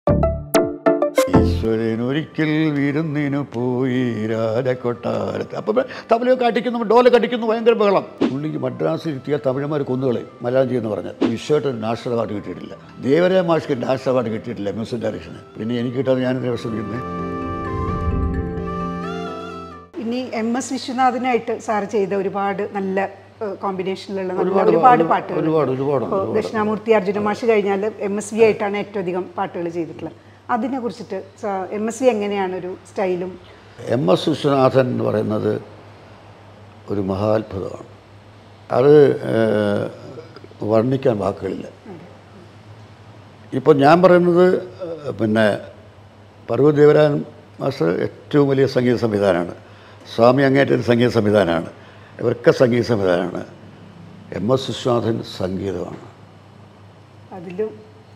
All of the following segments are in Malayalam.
ഈശ്വരൻ ഒരിക്കൽ വിരുന്നിനു പോയി രാജകൊട്ടാരത്ത് അപ്പം തബലയൊക്കെ അടിക്കുന്നു ഡോലൊക്കെ അടിക്കുന്നു ഭയങ്കര ബഹളം പുള്ളിക്ക് മദ്രാസിൽ എത്തിയ തമിഴന്മാർ കൊന്നുകളെ മലയാളം ചെയ്യുന്ന പറഞ്ഞത് വിശ്വമായിട്ട് നാഷണൽ അവാർഡ് കിട്ടിയിട്ടില്ല ദേവരായ മാഷ്ക്ക് നാഷണൽ അവാർഡ് കിട്ടിയിട്ടില്ല മ്യൂസിക് ഡയറക്ഷന് പിന്നെ എനിക്ക് കിട്ടാതെ ഞാൻ വിഷമിക്കുന്നത് ഇനി എം എസ് വിശ്വനാഥനായിട്ട് സാർ ചെയ്ത ഒരുപാട് നല്ല കോമ്പിനേഷനിലുള്ള നല്ല ഒരുപാട് ഒരുപാട് ഒരുപാട് പാട്ടുകൾ ഒരുപാട് ഒരുപാട് ഇപ്പോൾ ദക്ഷിണാമൂർത്തി അർജുന മാഷ് കഴിഞ്ഞാൽ എം എസ് വി ആയിട്ടാണ് ഏറ്റവും അധികം പാട്ടുകൾ ചെയ്തിട്ടുള്ളത് അതിനെ കുറിച്ചിട്ട് എം എസ് വി എങ്ങനെയാണ് ഒരു സ്റ്റൈലും എം എസ് വിശ്വനാഥൻ എന്ന് പറയുന്നത് ഒരു മഹാത്ഭുതമാണ് അത് ഏഹ്, വർണ്ണിക്കാൻ വാക്കുകളില്ല ഇപ്പോൾ ഞാൻ പറയുന്നത് ഏഹ്, പിന്നെ പർവ്വദേവരാൻ മാസ്റ്റർ ഏറ്റവും വലിയ സംഗീത സംവിധാനമാണ് സ്വാമി അങ്ങേറ്റൊരു സംഗീത സംവിധാനമാണ് ഇവരൊക്കെ സംഗീത സംവിധാനമാണ് എം എസ് വിശ്വനാഥൻ സംഗീതമാണ് അതിലും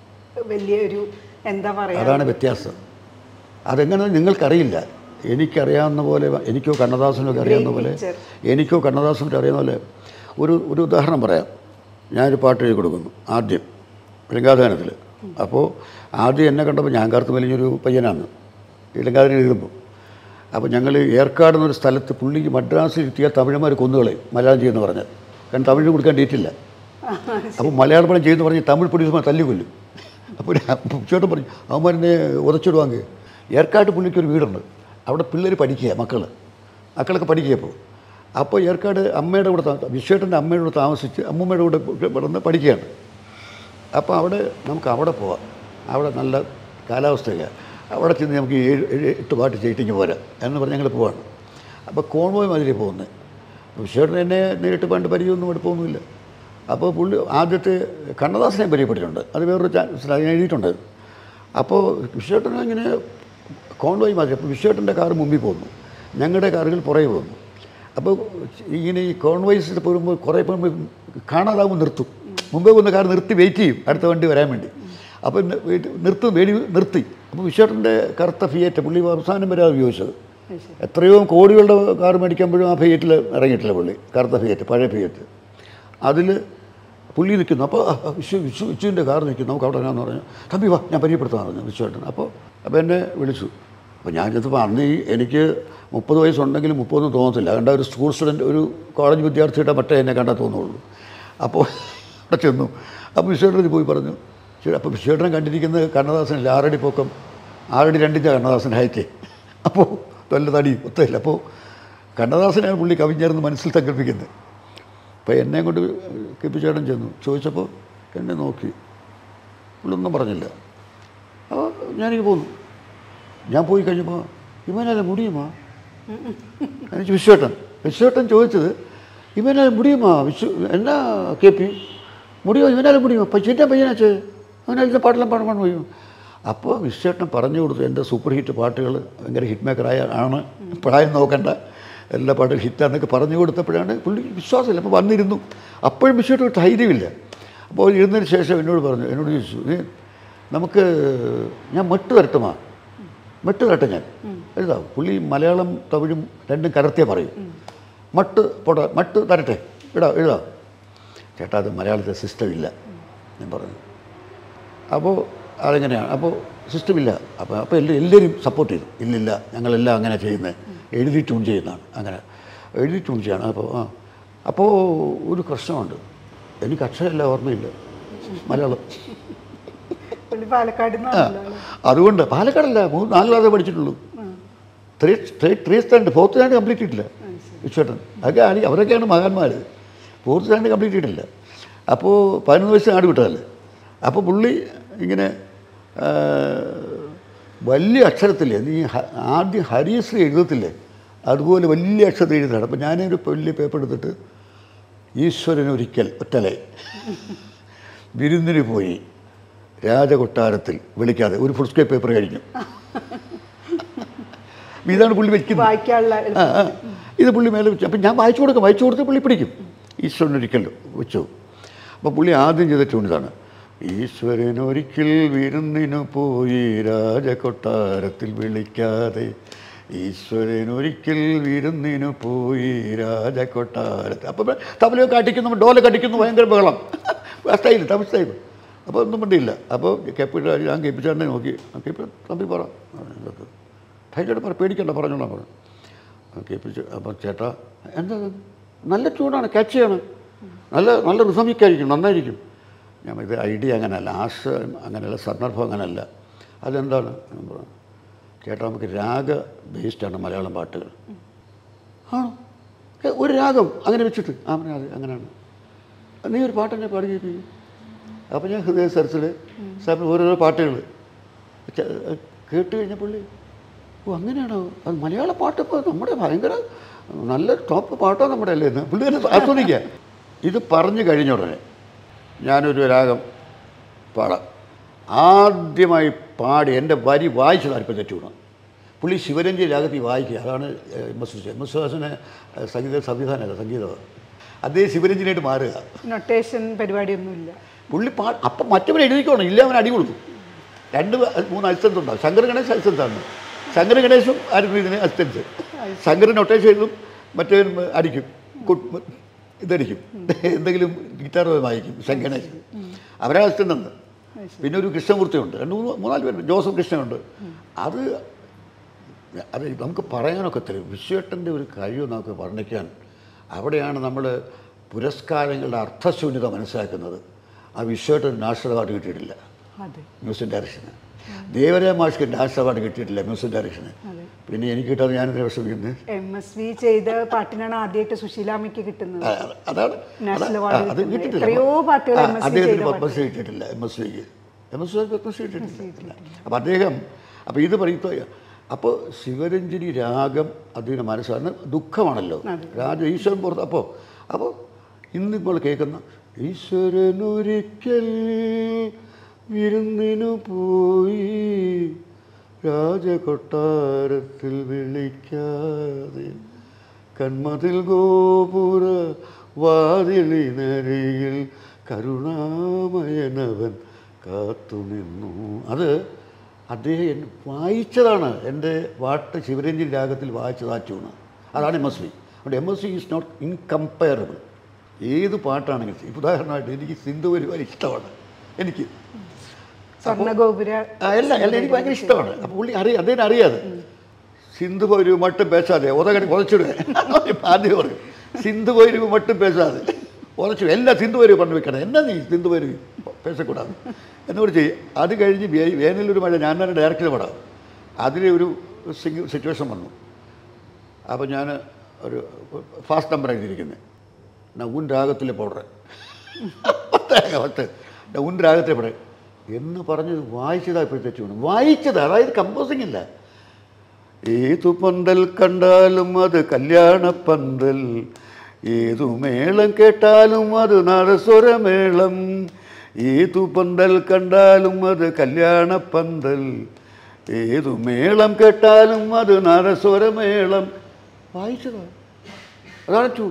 വലിയൊരു എന്താ പറയുക അതാണ് വ്യത്യാസം അതെങ്ങനെ നിങ്ങൾക്കറിയില്ല എനിക്കറിയാവുന്ന പോലെ എനിക്കോ കണ്ണദാസനൊക്കെ അറിയാവുന്ന പോലെ picture. എനിക്കോ കണ്ണദാസനൊക്കെ അറിയാവുന്ന പോലെ ഒരു ഒരു ഉദാഹരണം പറയാം ഞാനൊരു പാട്ട് എഴുതി കൊടുക്കുന്നു ആദ്യം ലങ്കാധാനത്തിൽ അപ്പോൾ ആദ്യം എന്നെ കണ്ടപ്പോൾ ഞാൻ കറുത്ത് മെലിഞ്ഞൊരു പയ്യനാണ് ഈ ലങ്കാധാനം എഴുതുമ്പോൾ അപ്പോൾ ഞങ്ങൾ ഏർക്കാട് എന്നൊരു സ്ഥലത്ത് പുള്ളിക്ക് മദ്രാസിൽ എത്തിയ തമിഴന്മാർ കൊന്നുകളെ മലയാളം ചെയ്യുമെന്ന് പറഞ്ഞത് കാരണം തമിഴിന് കൊടുക്കാൻ ഡേറ്റില്ല അപ്പോൾ മലയാള പടം ചെയ്യുന്ന പറഞ്ഞ് തമിഴ് പ്രൊഡ്യൂസർമാർ തല്ലിക്കൊല്ലും അപ്പോൾ ഞാൻ ചേട്ടൻ പറഞ്ഞു അവന്മാരെന്നെ ഉതച്ചിടുവാങ്ക ഏർക്കാട്ട് പുള്ളിക്ക് ഒരു വീടുണ്ട് അവിടെ പിള്ളേർ പഠിക്കുക മക്കൾ മക്കളൊക്കെ പഠിക്കുക ഇപ്പോൾ അപ്പോൾ ഏർക്കാട് അമ്മയുടെ കൂടെ താ- വിശ്വേട്ടൻ്റെ അമ്മയുടെ കൂടെ താമസിച്ച് അമ്മൂമ്മയുടെ കൂടെ കിടന്ന് പഠിക്കുകയാണ് അപ്പോൾ അവിടെ നമുക്ക് അവിടെ പോവാം അവിടെ നല്ല കാലാവസ്ഥയൊക്കെ അവിടെ ചെന്ന് നമുക്ക് ഏഴ് ഏഴ് എട്ട് പാട്ട് ചെയ്തിട്ട് പോരാ എന്ന് പറഞ്ഞ് ഞങ്ങൾ പോവാണ് അപ്പോൾ കോൺവോയ് മാതിരി പോകുന്നത് വിശ്വേട്ടൻ എന്നെ നേരിട്ട് പണ്ട് പരിചയമൊന്നും എടുപ്പൊന്നുമില്ല അപ്പോൾ പുള്ളി ആദ്യത്തെ കണ്ണദാസനെ പരിചയപ്പെട്ടിട്ടുണ്ട് അത് വേറൊരു ചാൻസ് ഞാൻ എഴുതിയിട്ടുണ്ട് അപ്പോൾ വിശ്വേട്ടൻ ഇങ്ങനെ കോൺവോയ് മാതിരി അപ്പോൾ വിശ്വേട്ടൻ്റെ കാറ് മുമ്പിൽ പോകുന്നു ഞങ്ങളുടെ കാറുകൾ പുറകെ പോകുന്നു അപ്പോൾ ഇങ്ങനെ ഈ കോൺവോയ്സിൽ പോകുമ്പോൾ കുറേ പോകുമ്പോൾ കാണാതാവും നിർത്തും മുമ്പേ വന്ന കാർ നിർത്തി വെയിറ്റ് ചെയ്യും അടുത്ത വണ്ടി വരാൻ വേണ്ടി അപ്പോൾ നി- വെയിറ്റ് നിർത്തും വേടി നിർത്തി അപ്പോൾ വിശ്വേട്ടൻ്റെ കറുത്ത ഫിയറ്റ് പുള്ളി അവസാനം വരെ ഉപയോഗിച്ചത് എത്രയോ കോടികളുടെ കാർ മേടിക്കുമ്പോഴും ആ ഫിയറ്റിൽ ഇറങ്ങിയിട്ടില്ല പുള്ളി കറുത്ത ഫിയറ്റ് പഴയ ഫിയറ്റ് അതിൽ പുള്ളി നിൽക്കുന്നു അപ്പോൾ ആ, ആ, വിശ്വ വിശ്വ വിശ്വൻ്റെ കാർ നിൽക്കുന്നു നമുക്ക് അവിടെ വരാമെന്ന് പറഞ്ഞു തമ്പി വാ ഞാൻ പരിചയപ്പെടുത്താമെന്ന് പറഞ്ഞു വിശ്വേട്ടൻ അപ്പോൾ അപ്പോൾ എന്നെ വിളിച്ചു അപ്പോൾ ഞാൻ ചെന്നപ്പോൾ അന്ന് ഈ എനിക്ക് മുപ്പത് വയസ്സുണ്ടെങ്കിലും മുപ്പതൊന്നും തോന്നത്തില്ല കണ്ട ഒരു സ്കൂൾ സ്റ്റുഡൻറ്റ് ഒരു കോളേജ് വിദ്യാർത്ഥിയുടെ മറ്റേ എന്നെ കണ്ടാൽ തോന്നുള്ളൂ അപ്പോൾ അവിടെ ചെന്നു അപ്പോൾ വിശ്വേട്ടൻ പോയി പറഞ്ഞു ശരി അപ്പോൾ വിശ്വേട്ടനെ കണ്ടിരിക്കുന്നത് കണ്ണദാസനല്ല ആറടി പൊക്കം ആറടി രണ്ടിൻ്റെ കണ്ണദാസൻ ഹൈറ്റ് അപ്പോൾ തൊല്ല തടി ഒത്തയില്ല അപ്പോൾ കണ്ണദാസനാണ് പുള്ളി കവിഞ്ഞേർന്ന് മനസ്സിൽ സങ്കല്പിക്കുന്നത് അപ്പോൾ എന്നെ കൊണ്ട് കിപ്പിച്ചേട്ടൻ ചെന്നു ചോദിച്ചപ്പോൾ എന്നെ നോക്കി പുള്ളൊന്നും പറഞ്ഞില്ല അപ്പോൾ ഞാനിങ്ങ് പോന്നു ഞാൻ പോയി കഴിഞ്ഞപ്പോൾ ഇവനല്ല മുടിയുമാ എനിക്ക് വിശ്വേട്ടൻ വിശ്വേട്ടൻ ചോദിച്ചത് ഇവനാല മുടിയുമാ വിശ്വ എന്നാ കെ പി മുടിയോ ഇവനാല മുടിയുമോ പയ്യൻ്റെ പയ്യനാച്ചേ അവനാലത്തെ പാട്ടെല്ലാം പാടാൻ പാടാൻ പോയി അപ്പോൾ വിശ്വേട്ടൻ പറഞ്ഞു കൊടുത്തു എൻ്റെ സൂപ്പർ ഹിറ്റ് പാട്ടുകൾ ഭയങ്കര ഹിറ്റ് മേക്കറായ ആണ് പ്രായം നോക്കണ്ട എല്ലാ പാട്ടും ഹിറ്റാന്നൊക്കെ പറഞ്ഞു കൊടുത്തപ്പോഴാണ് പുള്ളി വിശ്വാസമില്ല അപ്പോൾ വന്നിരുന്നു അപ്പോഴും വിശ്വേട്ടൻ ഒരു ധൈര്യമില്ല അപ്പോൾ ഇരുന്നതിന് ശേഷം എന്നോട് പറഞ്ഞു എന്നോട് ചോദിച്ചു "നീ നമുക്ക് ഞാൻ മട്ട് തരട്ടുമാ മട്ട് തരട്ടെ ഞാൻ എഴുതാം പുള്ളി മലയാളം തമിഴും രണ്ടും കലർത്തിയേ പറയും മട്ട് പോട്ടെ മട്ട് തരട്ടെ ഇടാ എഴുതാം ചേട്ടാ അത് മലയാളത്തിൽ സിസ്റ്റം ഇല്ല ഞാൻ പറഞ്ഞു അപ്പോൾ അതെങ്ങനെയാണ് അപ്പോൾ സിസ്റ്റം ഇല്ല അപ്പോൾ അപ്പോൾ എല്ലാ എല്ലാവരും സപ്പോർട്ട് ചെയ്തു ഇല്ലില്ല ഞങ്ങളെല്ലാം അങ്ങനെ ചെയ്യുന്നത് എഴുതി ട്യൂൺ ചെയ്യുന്നതാണ് അങ്ങനെ എഴുതി ട്യൂൺ ചെയ്യണം അപ്പോൾ ആ അപ്പോൾ ഒരു പ്രശ്നമുണ്ട് എനിക്ക് അക്ഷരമില്ല ഓർമ്മയില്ല മലയാളം പുള്ളി പാലക്കാട് നിന്നാണല്ലോ ആള്. അതുകൊണ്ട് പാലക്കാടല്ല മൂന്ന് നാല് ക്ലാസ് പഠിച്ചിട്ടുള്ളൂ three three three stand fourth stand complete ചെയ്തിട്ടില്ല വിശ്വേട്ടൻ അതൊക്കെ ആണ് അവരൊക്കെയാണ് മഹാന്മാർ ഫോർത്ത് സ്റ്റാൻഡ് കംപ്ലീറ്റ് ചെയ്തിട്ടില്ല അപ്പോൾ പതിനൊന്ന് വയസ്സ് നാട് വിട്ടതല്ലേ അപ്പോൾ പുള്ളി ഇങ്ങനെ ആ, വലിയ അക്ഷരത്തില്ലേ നീ ഹ- ആദ്യം ഹരിശ്രീ എഴുതത്തില്ലേ അതുപോലെ വലിയ അക്ഷരത്തിൽ എഴുതാണ് അപ്പോൾ ഞാനൊരു വലിയ പേപ്പർ എടുത്തിട്ട് ഈശ്വരനൊരിക്കൽ ഒറ്റലേ വിരുന്നിന് പോയി രാജകൊട്ടാരത്തിൽ വിളിക്കാതെ ഒരു ഫുൾ സ്കേപ്പ് പേപ്പർ കഴിഞ്ഞു ഇതാണ് പുള്ളി വെക്കുന്നത് വായിക്കാനുള്ള ആ, ആ. ഇത് പുള്ളി മേലെ വെച്ചു അപ്പം ഞാൻ വായിച്ചു കൊടുക്കാം വായിച്ചു കൊടുത്ത് പുള്ളി പിടിക്കും ഈശ്വരനൊരിക്കൽ വെച്ചു അപ്പോൾ പുള്ളി ആദ്യം ചെയ്ത ട്യൂൺ ഇതാണ് ഈശ്വരനൊരിക്കൽ വിരുന്നിനു പോയി രാജകൊട്ടാരത്തിൽ വിളിക്കാതെ ഈശ്വരനൊരിക്കൽ വിരുന്നിനു പോയി രാജകൊട്ടാരത്തിൽ അപ്പം തബലയൊക്കെ അടിക്കുന്നു ഡോലൊക്കെ അടിക്കുന്നു ഭയങ്കര ബഹളം സ്റ്റൈൽ തമിഴ് സ്റ്റൈൽ അപ്പോൾ ഒന്നും മിണ്ടിയില്ല അപ്പോൾ കേപ്പിട്ട് ഞാൻ കേൾപ്പിച്ചാണ്ടേ നോക്കി കേപ്പി തമ്പി പറ ഇതൊക്കെ ധൈര്യമായിട്ട് പറ പേടിക്കണ്ട പറഞ്ഞോളാം പറഞ്ഞു കേൾപ്പിച്ച് അപ്പോൾ ചേട്ടാ എന്താ ഇത്? നല്ല ട്യൂണാണ് ക്യാച്ചിയാണ് നല്ല നല്ല റിസമിക്കായിരിക്കും നന്നായിരിക്കും ഞാൻ ഇത് ഐഡിയ അങ്ങനെയല്ല ആശയം അങ്ങനെയല്ല സന്ദർഭം അങ്ങനെയല്ല അതെന്താണ് ഞാൻ പറഞ്ഞു ചേട്ടാ നമുക്ക് രാഗ ബേസ്ഡാണ് മലയാളം പാട്ടുകൾ ആണോ ഏ, ഒരു രാഗം അങ്ങനെ വെച്ചിട്ട് ആ പറഞ്ഞാൽ അത് അങ്ങനെയാണ് നീ ഒരു പാട്ട് എന്നെ പാടി കേൾപ്പിക്കും അപ്പോൾ ഞാൻ ഹൃദയ സരസിൽ സാറിന് ഓരോരോ പാട്ടുകൾ ച- കേട്ട് കഴിഞ്ഞ പുള്ളി ഓ അങ്ങനെയാണോ അത് മലയാള പാട്ട് ഇപ്പോൾ നമ്മുടെ ഭയങ്കര നല്ല ടോപ്പ് പാട്ടോ നമ്മുടെ അല്ലേ എന്ന് പുള്ളി തന്നെ ആസ്വദിക്കുക ഇത് പറഞ്ഞു കഴിഞ്ഞ ഉടനെ ഞാനൊരു രാഗം പാടാം ആദ്യമായി പാടി എൻ്റെ വരി വായിച്ചതാണ് ഇപ്പോൾ തെറ്റുകൂടാ പുള്ളി ശിവരഞ്ജി രാഗത്തിൽ വായിക്കുക അതാണ് എം എസ് എം എസ് സുഹാസിന് സംഗീത സംവിധാനമല്ല സംഗീതമാണ് അദ്ദേഹം ശിവരഞ്ജിനായിട്ട് മാറുക നൊട്ടേഷൻ പരിപാടിയൊന്നുമില്ല പുള്ളി പാ അപ്പം മറ്റവൻ എഴുതിക്കോണം ഇല്ല അവൻ അടി കൊടുക്കും രണ്ട് പ- മൂന്ന് അസിസ്റ്റൻസ് ഉണ്ടാവും ശങ്കർ ഗണേശ് അസിസ്റ്റൻസാണ് ശങ്കർ ഗണേശും ആയിരുന്നു ഇതിന് അസിസ്റ്റൻസ് ശങ്കർ നൊട്ടേഷൻ എഴുതും മറ്റവൻ അടിക്കും കു- ഇതടിക്കും എന്തെങ്കിലും ഗിറ്റാർ വായിക്കും ശങ്കർ ഗണേശ് അവരെ അസിസ്റ്റൻ്റ് ഉണ്ട് പിന്നെ ഒരു കൃഷ്ണമൂർത്തിയുണ്ട് രണ്ട് മൂന്ന് മൂന്നാല് പേരുണ്ട് ജോസഫ് കൃഷ്ണനുണ്ട് അത് അത് നമുക്ക് പറയാനൊക്കെ തരും വിശ്വേട്ടൻ്റെ ഒരു കഴിവ് നമുക്ക് വർണ്ണിക്കാൻ അവിടെയാണ് നമ്മൾ പുരസ്കാരങ്ങളുടെ അർത്ഥശൂന്യത മനസ്സിലാക്കുന്നത് ആ വിശ്വേട്ടൻ നാഷണൽ അവാർഡ് കിട്ടിയിട്ടില്ല അതെ മ്യൂസിക് ഡയറക്ഷന് ദേവരായ മാഷ്ക്ക് നാഷണൽ അവാർഡ് കിട്ടിയിട്ടില്ല മ്യൂസിക് ഡയറക്ഷന് പിന്നെ എനിക്ക് കിട്ടാതെ ഞാനെന്തിനാ വിഷമിക്കുന്നത് എം എസ് വി ചെയ്ത പാട്ടിനാണ് ആദ്യമായിട്ട് സുശീലാമ്മയ്ക്ക് കിട്ടുന്നത് ആ, അതാണ് നാഷണൽ അതാ- അവാർഡ് ആ, അത് കിട്ടുന്നത്. കിട്ടിയിട്ടില്ല എത്രയോ പാട്ടുകൾ ആ, എം എസ് വി അദ്ദേഹത്തിന് ചെയ്ത പത്മശ്രീ കിട്ടിയിട്ടില്ല എം എസ് വിക്ക് എം എസ് വി പത്മശ്രീ കിട്ടിയിട്ടില്ല അപ്പം അദ്ദേഹം അപ്പോൾ ഇത് പറയുമ്പോൾ അപ്പോൾ ശിവരഞ്ജനി രാഗം അദ്ദേഹം മനസ്സാണ് ദുഃഖമാണല്ലോ രാജ ഈശ്വരൻ പുറത്ത് അപ്പോൾ അപ്പോൾ ഇന്ന് ഇപ്പോൾ കേൾക്കുന്ന ഈശ്വരനൊരിക്കൽ വിരുന്നിനു പോയി രാജകൊട്ടാരത്തിൽ വിളിക്കാതെ കന്മതിൽ ഗോപുര വാതിലിനരികിൽ കരുണാമയനവൻ കാത്തുനിന്നു അത് അദ്ദേഹം എൻ- വായിച്ചതാണ് എൻ്റെ പാട്ട് ശിവരഞ്ജൻ രാഗത്തിൽ വായിച്ചത് ആ ട്യൂണ് അതാണ് എം എസ് വി അതുകൊണ്ട് M S V is not incomparable ഏത് പാട്ടാണെങ്കിലും ശരി. ഉദാഹരണമായിട്ട് എനിക്ക് സിന്ധു ഒരുപാട് ഇഷ്ടമാണ് എനിക്ക് സ്വർണ്ണഗോപുര ആ, അല്ല അല്ല എനിക്ക് ഭയങ്കര ഇഷ്ടമാണ് അപ്പോൾ പുള്ളി അറിയാം അദ്ദേഹം അറിയാതെ സിന്ധു പോയി മട്ടും പേശാതെ ഉതകടി ഉതച്ചിടുക ആദ്യം പറയും സിന്ധു പോയി മട്ടും പേശാതെ ഉതച്ചു എല്ലാ സിന്ധു വരും പറഞ്ഞു വെക്കണം എന്നാ നീ സിന്ധു വരും പേശക്കൂടാതെ എന്നോട് ചെയ്യും അത് കഴിഞ്ഞ് വേ- വേനലൊരു മഴ ഞാൻ തന്നെ ഡയറക്ടർ പടാം അതിലെ ഒരു സിംഗ് സിറ്റുവേഷൻ വന്നു അപ്പോൾ ഞാൻ ഒരു ഫാസ്റ്റ് നമ്പർ എഴുതിയിരിക്കുന്നത് ഞാൻ ഉൻ രാഗത്തിലെ പൗഡർ പത്ത് ഞാൻ ഉൻ രാഗത്തിലെ പൗഡർ എന്ന് പറഞ്ഞത് വായിച്ചതാ ഇപ്പോഴത്തെ ട്യൂൺ വായിച്ചത് അതായത് കമ്പോസിങ് ഇല്ല ഏതു പന്തൽ കണ്ടാലും അത് കല്യാണപ്പന്തൽ ഏതു മേളം കേട്ടാലും അത് നാദസ്വരമേളം ഏതു പന്തൽ കണ്ടാലും അത് കല്യാണപ്പന്തൽ ഏതു മേളം കേട്ടാലും അത് നാദസ്വരമേളം വായിച്ചതാ അതാണ് ട്യൂൺ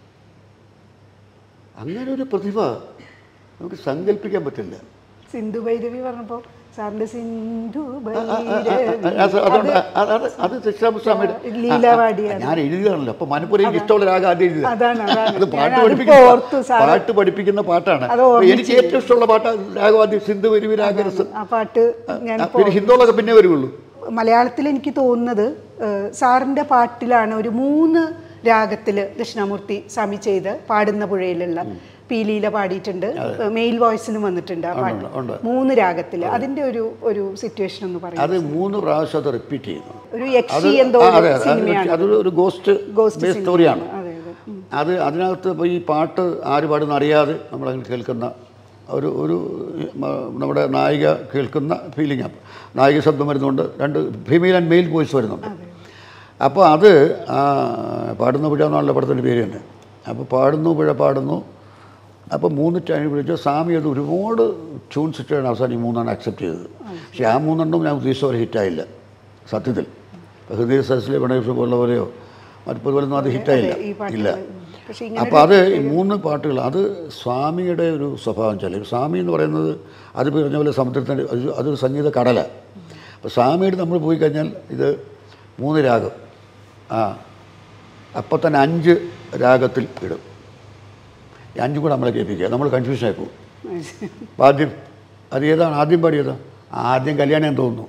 അങ്ങനെ ഒരു പ്രതിഭ നമുക്ക് സങ്കല്പിക്കാൻ പറ്റില്ല സിന്ധു ഭൈരവി പറഞ്ഞപ്പോൾ സാറിന്റെ സിന്ധു ആ, ആ, ആ, ആ, അത് അതുകൊണ്ട് അത് അത് അത് ദക്ഷിണാമുസ്വാമിയുടെ ലീലാവാടിയാണ്. ഞാൻ എഴുതിയതാണല്ലോ അപ്പൊ മനപ്പുറം എനിക്ക് ഇഷ്ടമുള്ള രാഗം ആദ്യം എഴുതിയത് അതാണ്, അതാണ്. അത് പാട്ട് ഞാനത് പഠിപ്പിക്കുന്ന ഓർത്തു സാറ്. പാട്ട് പഠിപ്പിക്കുന്ന പാട്ടാണ് അത് അപ്പൊ ഓർമ്മിച്ച് എനിക്ക് ഏറ്റവും ഇഷ്ടമുള്ള പാട്ട് രാഗം ആദ്യം സിന്ധു വരുവി രാഗരസം ആ പാട്ട് ഞാൻ ആ, പിന്നെ ഹിന്ദുളൊക്കെ പിന്നെ വരുള്ളൂ മലയാളത്തിൽ എനിക്ക് തോന്നുന്നത് ഏഹ്, സാറിന്റെ പാട്ടിലാണ് ഒരു മൂന്ന് രാഗത്തിൽ ദക്ഷിണാമൂർത്തി സ്വാമി ചെയ്ത് പാടുന്ന പുഴയിലുള്ള പീലിയില പാടിയിട്ടുണ്ട് മെയിൽ വോയിസിലും വന്നിട്ടുണ്ട് ആ പാട്ട് ഉണ്ട്. മൂന്ന് രാഗത്തിൽ അതിന്റെ ഒരു ഒരു സിറ്റുവേഷൻ ഒന്ന് പറയും അത് മൂന്ന് പ്രാവശ്യം അത് റിപ്പീറ്റ് ചെയ്യുന്നു ഒരു അത് യക്ഷി എന്തോ ആ, ഒരു അതെ അതെ. സിനിമയാണ് അതൊരു ഒരു ഗോസ്റ്റ് Ghost ബേസ് സ്റ്റോറിയാണ് അതെ അതെ ഉം. അത് അതിനകത്ത് ഇപ്പോൾ ഈ പാട്ട് ആര് പാടുന്ന അറിയാതെ നമ്മളങ്ങനെ കേൾക്കുന്ന ഒരു ഒരു മ- നമ്മുടെ നായിക കേൾക്കുന്ന ഫീലിംഗ് നായിക ശബ്ദം വരുന്നുണ്ട് രണ്ട് ഫീമെയിൽ ആൻഡ് മെയിൽ വോയിസ് വരുന്നുണ്ട് അപ്പോൾ അത് ആ, പാടുന്ന പുഴ എന്നുള്ള പടത്തിൻ്റെ പേര് തന്നെ അപ്പോൾ പാടുന്നു പുഴ പാടുന്നു അപ്പോൾ മൂന്ന് ടൈം വിളിച്ചു സ്വാമി അത് ഒരുപാട് ട്യൂൺസ് ഇട്ടാണ് അവസാനം ഈ മൂന്നെണ്ണം അക്സെപ്റ്റ് ചെയ്തത് പക്ഷേ ആ മൂന്നെണ്ണം ഞാൻ ഉദ്ദേശിച്ച പോലെ ഹിറ്റായില്ല സത്യത്തിൽ ഇപ്പോൾ ഹൃദയ സരസിലെ ഗണേഷ് പോലെ പോലെയോ മറ്റതുപോലൊന്നും അത് ഹിറ്റായില്ല ഈ പാട്ട് ഇല്ല പക്ഷെ അപ്പോൾ അത് ഈ മൂന്ന് പാട്ടുകൾ അത് സ്വാമിയുടെ ഒരു സ്വഭാവം ചില സ്വാമി എന്ന് പറയുന്നത് അത് പറഞ്ഞ പോലെ സമുദ്രത്തിൻ്റെ അത് അതൊരു സംഗീത കടല അപ്പോൾ സ്വാമിയുടെ നമ്മൾ പോയി കഴിഞ്ഞാൽ ഇത് മൂന്ന് രാഗം ആ അപ്പോൾ തന്നെ അഞ്ച് രാഗത്തിൽ ഇടും ഈ അഞ്ചും കൂടെ നമ്മളെ കേൾപ്പിക്കുക നമ്മൾ കൺഫ്യൂഷൻ ആയി പോകും അപ്പോൾ ആദ്യം അത് ഏതാണ് ആദ്യം പാടിയത് ആദ്യം കല്യാണം എന്ന് തോന്നുന്നു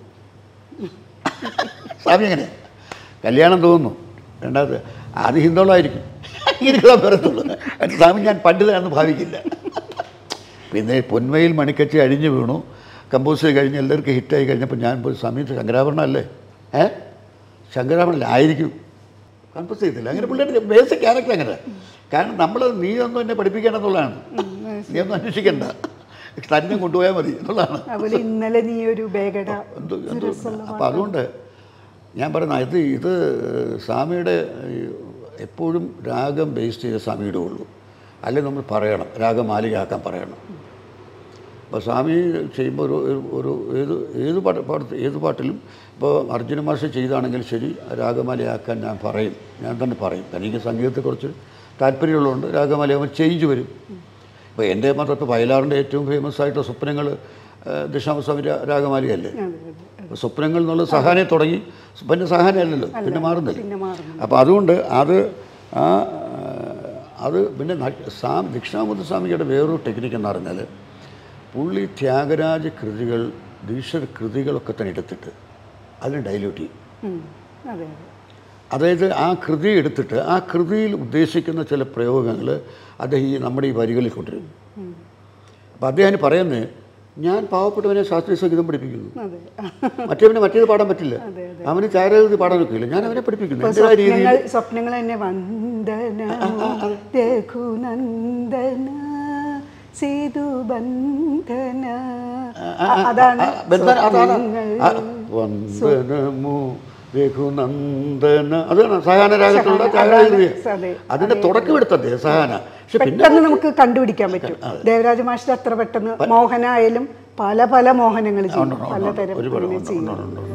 സ്വാമി എങ്ങനെ കല്യാണം തോന്നുന്നു രണ്ടാമത് ആദ്യം ഹിന്ദോളായിരിക്കും ഇങ്ങനെ പറയത്തുള്ളൂ അത് സ്വാമി ഞാൻ പണ്ഡിതനാണെന്ന് ഭാവിക്കില്ല പിന്നെ പൊന്മയിൽ മണിക്കച്ചി അഴിഞ്ഞു വീണു കമ്പോസ് ചെയ്ത് കഴിഞ്ഞ് എല്ലാവർക്കും ഹിറ്റായി കഴിഞ്ഞപ്പോൾ ഞാൻ പോയി സമയത്ത് ശങ്കരാഭരണമല്ലേ ഏ ശങ്കരാഭരണല്ലേ ആയിരിക്കും കമ്പോസ് ചെയ്തില്ല അങ്ങനെ പിള്ളേരുടെ ബേസിക് ക്യാരക്ടർ അങ്ങനെ കാരണം നമ്മൾ നീ ഒന്നും എന്നെ പഠിപ്പിക്കണം നീ ഒന്നും അന്വേഷിക്കണ്ട തന്നെ കൊണ്ടുപോയാൽ മതി എന്നുള്ളതാണ് അതുപോലെ ഇന്നലെ നീ ഒരു ബേഗട എന്തോ എന്തോ അപ്പോൾ അതുകൊണ്ട് ഞാൻ പറയുന്ന ഇത് ഇത് സ്വാമിയുടെ ഈ എപ്പോഴും രാഗം ബേസ് ചെയ്ത സ്വാമിയുടെ ഉള്ളൂ അല്ലെങ്കിൽ നമ്മൾ പറയണം രാഗം മാലികയാക്കാൻ പറയണം അപ്പോൾ സ്വാമി ചെയ്യുമ്പോൾ ഒരു ഒരു- ഒരു ഏത് ഏത് പാട്ട് പാട്ട് ഏത് പാട്ടിലും ഇപ്പോൾ അർജുന മാഷ് ചെയ്താണെങ്കിൽ ശരി രാഗമാലയാക്കാൻ ഞാൻ പറയും ഞാൻ തന്നെ പറയും എനിക്ക് സംഗീതത്തെക്കുറിച്ച് താല്പര്യമുള്ളതുകൊണ്ട് രാഗമാലയാകുമ്പോൾ ചേഞ്ച് വരും ഇപ്പോൾ എൻ്റെ മാത്രം ഇപ്പോൾ വയലാറിൻ്റെ ഏറ്റവും ഫേമസ് ആയിട്ടുള്ള സ്വപ്നങ്ങൾ ദക്ഷിണാമസ്വാമി രാഗമാലയല്ലേ അതെ അതെ അപ്പോൾ സ്വപ്നങ്ങൾ എന്നുള്ള സഹാനെ തുടങ്ങി പിന്നെ സഹാന അല്ലല്ലോ പിന്നെ മാറുന്നില്ല പിന്നെ മാറുന്നു അപ്പോൾ അതുകൊണ്ട് അത് ആ അത് പിന്നെ ന- സ്വാമി ദക്ഷിണാമൂർത്തി സ്വാമിയുടെ വേറൊരു ടെക്നിക്ക് എന്ന് പറഞ്ഞാൽ പുള്ളി ത്യാഗരാജ കൃതികൾ ദീക്ഷ കൃതികളൊക്കെ തന്നെ എടുത്തിട്ട് അതിന് ഡൈല്യൂട്ട് ചെയ്യും ഉം. അതെ അതെ അതായത് ആ കൃതി എടുത്തിട്ട് ആ കൃതിയിൽ ഉദ്ദേശിക്കുന്ന ചില പ്രയോഗങ്ങൾ അദ്ദേഹം ഈ നമ്മുടെ ഈ വരികളിൽ കൊണ്ടുവരും അപ്പോൾ അദ്ദേഹം പറയുന്നത് ഞാൻ പാവപ്പെട്ടവനെ ശാസ്ത്രീയ സംഗീതം പഠിപ്പിക്കുന്നു അതെ മറ്റവനെ മറ്റേത് പാടാൻ പറ്റില്ല അതെ, അവന് ചാരകൃതി പാടാൻ ഒക്കില്ല ഞാൻ അവനെ പഠിപ്പിക്കുന്നു എൻ്റെതായ രീതിയിൽ സ്വപ്നങ്ങൾ സ്വപ്നങ്ങൾ തന്നെ വന്ദന രഘുനന്ദന സേതു ബന്ധന അതാണ് ബന്ധന- അതാണ്. സ്വപ്നങ്ങൾ. ആ, വന്ദനമോ രഘുനന്ദന അതാണ് സഹാന രാഗത്തിലുള്ള ചാരാകൃതി അതെ. അതിന്റെ തുടക്കം എടുത്തത് സഹാന പക്ഷെ പിന്നെ പെട്ടെന്ന് നമുക്ക് കണ്ടുപിടിക്കാൻ പറ്റും ദേവരാജ മാഷിന്റെ അത്ര പെട്ടെന്ന് മോഹനായാലും പല പല മോഹനങ്ങൾ ചെയ്യും പലതരം ഒരുപാട് അങ്ങനെ ഉണ്ട്, ചെയ്യും ഉണ്ട്, ഉണ്ട്, ഉണ്ട്.